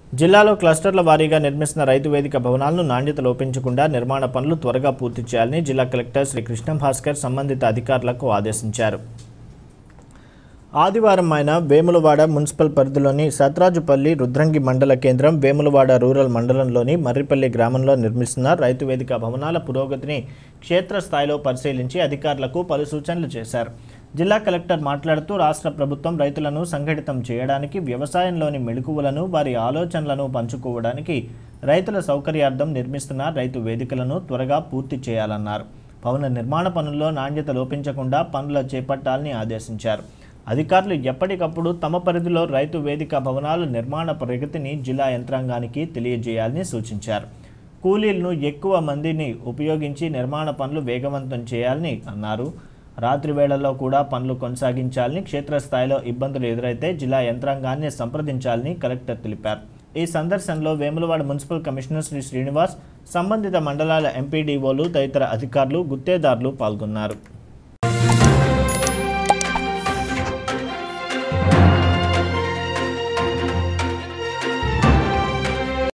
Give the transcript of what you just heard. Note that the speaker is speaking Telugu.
జిల్లాలో క్లస్టర్ల వారీగా నిర్మిస్తున్న రైతు వేదిక భవనాలను నాణ్యత లోపించకుండా నిర్మాణ పనులు త్వరగా పూర్తి చేయాలని జిల్లా కలెక్టర్ శ్రీ కృష్ణ భాస్కర్ సంబంధిత అధికారులకు ఆదేశించారు ఆదివారం ఆయన వేములవాడ మున్సిపల్ పరిధిలోని సత్రాజుపల్లి రుద్రంగి మండల కేంద్రం వేములవాడ రూరల్ మండలంలోని మర్రిపల్లి గ్రామంలో నిర్మిస్తున్న రైతు వేదిక భవనాల పురోగతిని క్షేత్రస్థాయిలో పరిశీలించి అధికారులకు పలు సూచనలు చేశారు జిల్లా కలెక్టర్ మాట్లాడుతూ రాష్ట్ర ప్రభుత్వం రైతులను సంఘటితం చేయడానికి వ్యవసాయంలోని మెళుకువలను వారి ఆలోచనలను పంచుకోవడానికి రైతుల సౌకర్యార్థం నిర్మిస్తున్న రైతు వేదికలను త్వరగా పూర్తి చేయాలన్నారు భవన నిర్మాణ పనుల్లో నాణ్యత లోపించకుండా పనులు చేపట్టాలని ఆదేశించారు అధికారులు ఎప్పటికప్పుడు తమ పరిధిలో రైతు వేదిక భవనాల నిర్మాణ ప్రగతిని జిల్లా యంత్రాంగానికి తెలియజేయాలని సూచించారు కూలీలను ఎక్కువ మందిని ఉపయోగించి నిర్మాణ పనులు వేగవంతం చేయాలని అన్నారు రాత్రి వేళల్లో కూడా పనులు కొనసాగించాలని క్షేత్రస్థాయిలో ఇబ్బందులు ఎదురైతే జిల్లా యంత్రాంగాన్ని సంప్రదించాలని కలెక్టర్ తెలిపారు ఈ సందర్శనలో వేములవాడ మున్సిపల్ కమిషనర్ శ్రీ శ్రీనివాస్ సంబంధిత మండలాల ఎంపీడీఓలు తదితర అధికారులు గుత్తేదారులు పాల్గొన్నారు